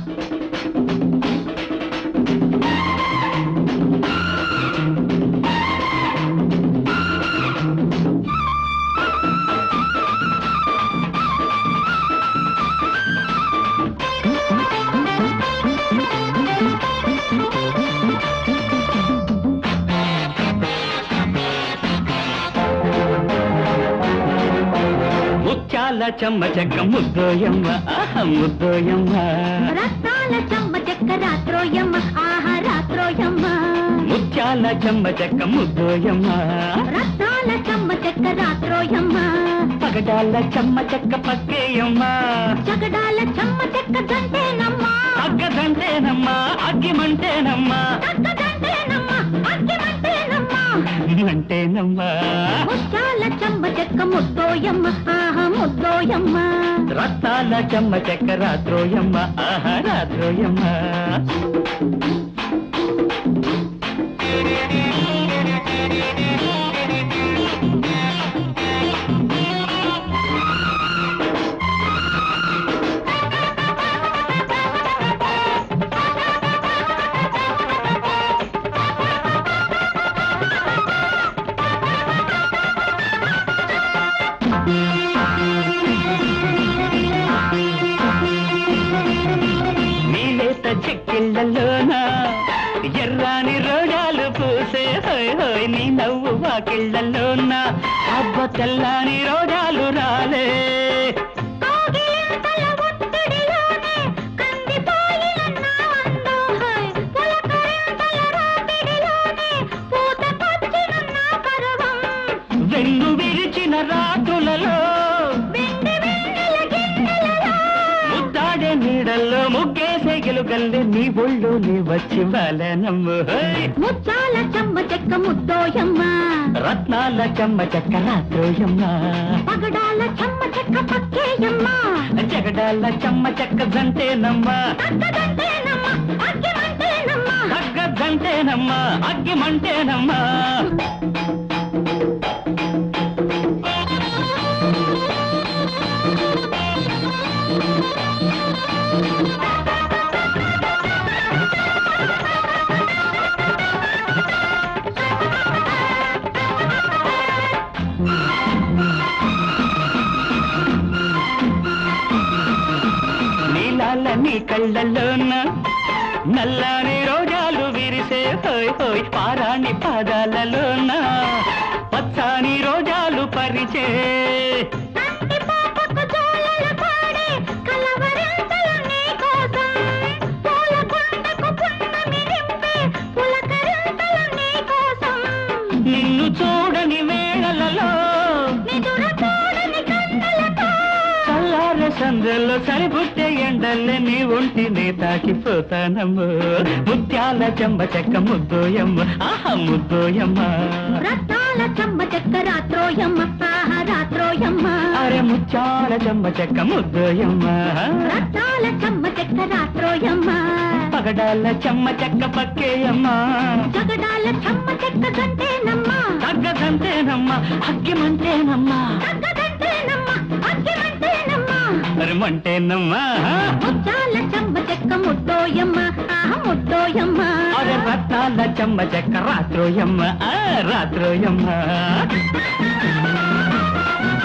ముత్యాల చెమ్మ చెక్క ముద్దోయమ్మ ఆహా ముద్దోయమ్మ రత్నాల చెమ్మ చెక్క రాత్రోయమ్మ ఆహా రాత్రోయమ్మ ముత్యాల చెమ్మ చెక్క ముద్దోయమ్మ రత్నాల చెమ్మ చెక్క రాత్రోయమ్మ పగడాల చెమ్మ చెక్క పక్కేయమ్మ జగడాల చెమ్మ చెక్క దంటేనమ్మ అగ్గదంటేనమ్మ అగ్గిమంటేనమ్మ తగ్గదంటేనమ్మ అగ్గిమంటేనమ్మ అంటేనమ్మ ముత్యాల చెమ్మ చెక్క ముద్దోయమ్మ ఆహా ముద్దోయమ్మ రత్నాల చెమ్మ చెక్క రాత్రోయమ్మ ఆహా రాత్రోయమ్మ నీలేత చెక్కిళ్ళలోన ఎర్రాని రోజాలు పూసే హోయ్ హోయ్ నీ నవ్వు వాకిళ్ళలోన అబ్బ తెల్లాని రోజాలు రాలే కోగిలింతల ఒత్తిడిలోనే కందిపోయిన నా అందం హై. పులకరింతల రాపిడిలోనే పూతకొచ్చిన నా పరువం. వెన్ను విరిచిన రాతులలో వెండి వెన్నెల గిన్నెలలో ముద్దాడే నీడల్లో ముగ్గేసే గెలుగల్లి నీ ఒళ్ళు నీ వచ్చి బాలనమ్ము హోయ్ ముత్యాల చెమ్మ చెక్క ముద్దోయమ్మ రత్నాల చెమ్మ చెక్క రాత్రోయమ్మ పగడాల చెమ్మ చెక్క పక్కేయమ్మ జగడాల చెమ్మ చెక్క జంటేనమ్మ తగ్గదంటేనమ్మ అగ్గిమంటేనమ్మ తగ్గదంటేనమ్మ అగ్గిమంటేనమ్మ నీలాల నీ కళ్ళల్లోన నల్లాని రోజాలు విరిసే హోయ్ హోయ్ పారాణి పాదాలలోన పచ్చాని రోజాలు పరిచే కంటి పాపకు జోలలు పాడే కలవరింతలు నీ కోసం. పూల కొండకు పున్నమి నింపే పులకరింతలు నీ కోసం. నిన్ను చూడని వేళలలో నిదుర చూడని కన్నులతో చల్లార సందల్లో సరిపుట్టే ఎండల్లే నీ ఒంటిని తాకిపోతానమ్ము ముత్యాల చెమ్మ చెక్క ముద్దోయమ్మ ఆహా ముద్దోయమ్మ రత్నాల చెమ్మ చెక్క రాత్రోయమ్మ ఆహా రాత్రోయమ్మ అరే ముత్యాల చెమ్మ చెక్క ముద్దోయమ్మ రత్నాల చెమ్మ చెక్క రాత్రోయమ్మ పగడాల చెమ్మ చెక్క పక్కేయమ్మ జగడాల చెమ్మ చెక్క గంటేనమ్మ తగ్గదంతేనమ్మ అగ్గిమంటేనమ్మ తగ్గదంటేనమ్మ అగ్గిమంటేనమ్మ మరి మంటేనమ్మా ముత్యాల చెమ్మ చెక్క ముద్దోయమ్మ ఆహా ముద్దోయమ్మ అరే రత్నాల చెమ్మ చెక్క రాత్రోయమ్మ ఆ రాత్రోయమ్మ